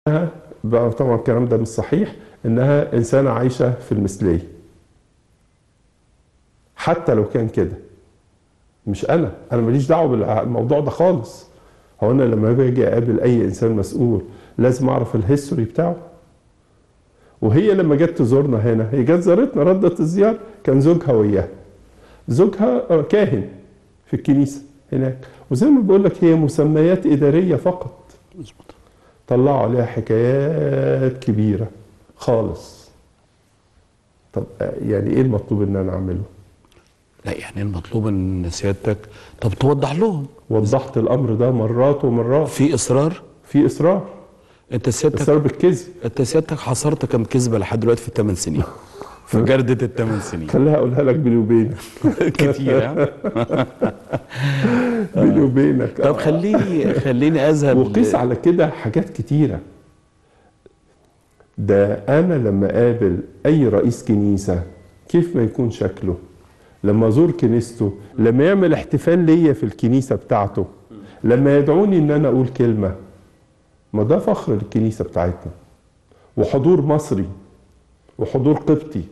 بقى طبعا الكلام ده مش صحيح انها انسانه عايشه في المثليه حتى لو كان كده مش انا انا ماليش دعوه بالموضوع ده خالص هو انا لما باجي اقابل اي انسان مسؤول لازم اعرف الهيستوري بتاعه وهي لما جت تزورنا هنا هي جت زارتنا ردت الزياره كان زوجها وياها زوجها كاهن في الكنيسه هناك وزي ما بقول لك هي مسميات اداريه فقط مظبوط طلعوا عليها حكايات كبيره خالص طب يعني ايه المطلوب ان انا اعمله لا يعني المطلوب ان سيادتك طب توضح لهم وضحت الامر ده مرات ومرات في اصرار في اصرار انت سيادتك اصرار بالكذب انت سيادتك حصرت كم كذبه لحد دلوقتي في الثمان سنين في جردة الثمان سنين خليها اقولها لك بيني وبينك كتير ها؟ بيني وبينك طب خليني خليني اذهب وقيس على كده حاجات كتيره ده انا لما اقابل اي رئيس كنيسه كيف ما يكون شكله لما ازور كنيسته لما يعمل احتفال ليا في الكنيسه بتاعته لما يدعوني ان انا اقول كلمه ما ده فخر للكنيسه بتاعتنا وحضور مصري وحضور قبطي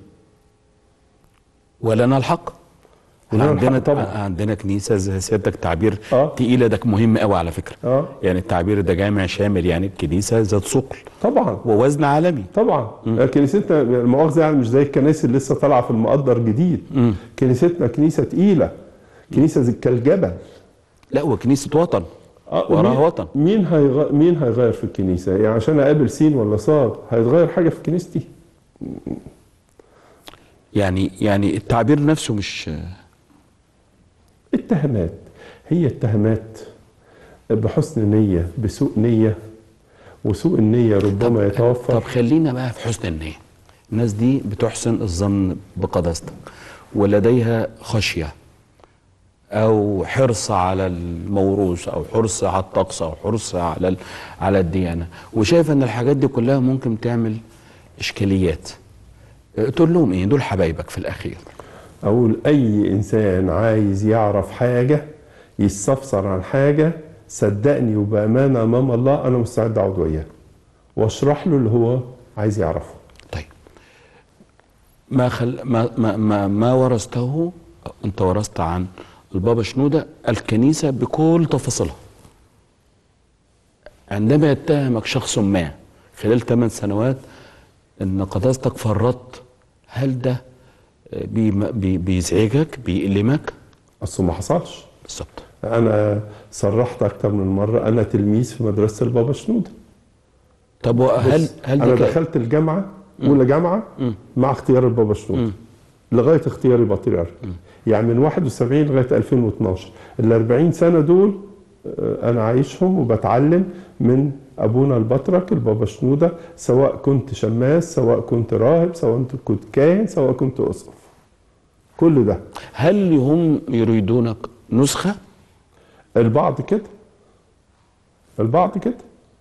ولنا الحق احنا ولنا عندنا الحق طبعا. عندنا كنيسه زي سيادتك تعبير آه. تقيله ده مهم قوي على فكره اه يعني التعبير ده جامع شامل يعني الكنيسه ذات ثقل طبعا ووزن عالمي طبعا كنيستنا المؤاخذه يعني مش زي الكنائس اللي لسه طالعه في المقدر جديد مم. كنيستنا كنيسه تقيله كنيسه زي كالجبل لا وكنيسه وطن آه، وراها ومين- وطن. مين هيغ... مين هيغير في الكنيسه يعني عشان اقابل سين ولا صاد هيتغير حاجه في كنيستي يعني يعني التعبير نفسه مش اتهامات هي اتهامات بحسن نيه بسوء نيه وسوء النيه ربما يتوفر طب خلينا بقى في حسن النية الناس دي بتحسن الظن بقداستك ولديها خشية أو حرص على الموروث أو حرص على الطقس أو حرص على ال- على الديانة وشايف إن الحاجات دي كلها ممكن تعمل إشكاليات أه، تقول لهم إيه دول حبايبك في الأخير اقول اي انسان عايز يعرف حاجه يستفسر عن حاجه صدقني وبامانه امام الله انا مستعد اقعد وياه واشرح له اللي هو عايز يعرفه طيب ما خل ما ما ما, ما ورثته انت ورثت عن البابا شنودة الكنيسة بكل تفاصيلها عندما يتهمك شخص ما خلال ثمان سنوات ان قداستك فرطت هل ده بي بي بيزعجك بيألمك اصله ما حصلش بالظبط انا صرحت اكتر من مره انا تلميذ في مدرسه البابا شنوده طب هل بص، هل انا دي ك- دخلت الجامعه اولى جامعه مع اختيار البابا شنوده لغايه اختياري بطريرك يعني من 71 لغايه 2012 ال 40 سنه دول آه، انا عايشهم وبتعلم من ابونا البطرك البابا شنوده سواء كنت شماس سواء كنت راهب سواء كنت كاهن سواء كنت اسقف كل ده هل هم يريدونك نسخة البعض كده البعض كده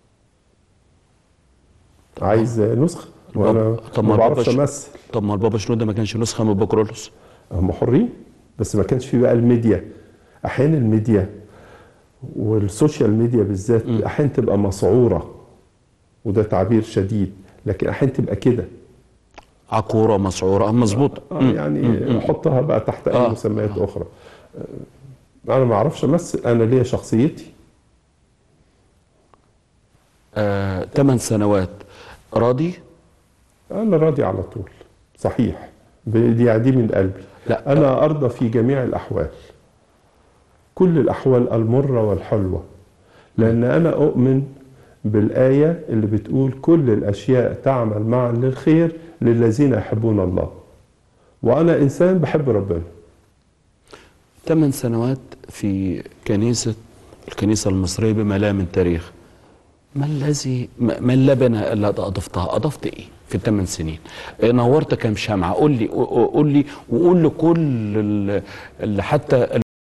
عايز نسخه وانا طب ما ما البابا بعرفش ش- امثل طب ما البابا شنودة ما كانش نسخة من بكرولوس هم حرين بس ما كانش في بقى الميديا احيانا الميديا والسوشيال ميديا بالذات احيانا تبقى مسعوره وده تعبير شديد لكن احيانا تبقى كده عقورة مسعورة مظبوط آه يعني حطها بقى تحت اي آه. مسميات اخرى آه، انا ما اعرفش امثل انا ليا شخصيتي آه، 8 سنوات راضي انا راضي على طول صحيح ب- دي دي من قلبي لا. انا ارضى في جميع الاحوال كل الاحوال المره والحلوه لان انا اؤمن بالايه اللي بتقول كل الاشياء تعمل معا للخير للذين يحبون الله وانا انسان بحب ربنا 8 سنوات في كنيسة الكنيسة المصرية بما لا من تاريخ ما الذي ما ما اللبن اللي أضفتها أضفت إيه في الثمان سنين آه، نورت كام شمعة قول لي قول لي وقول لكل ال- اللي حتى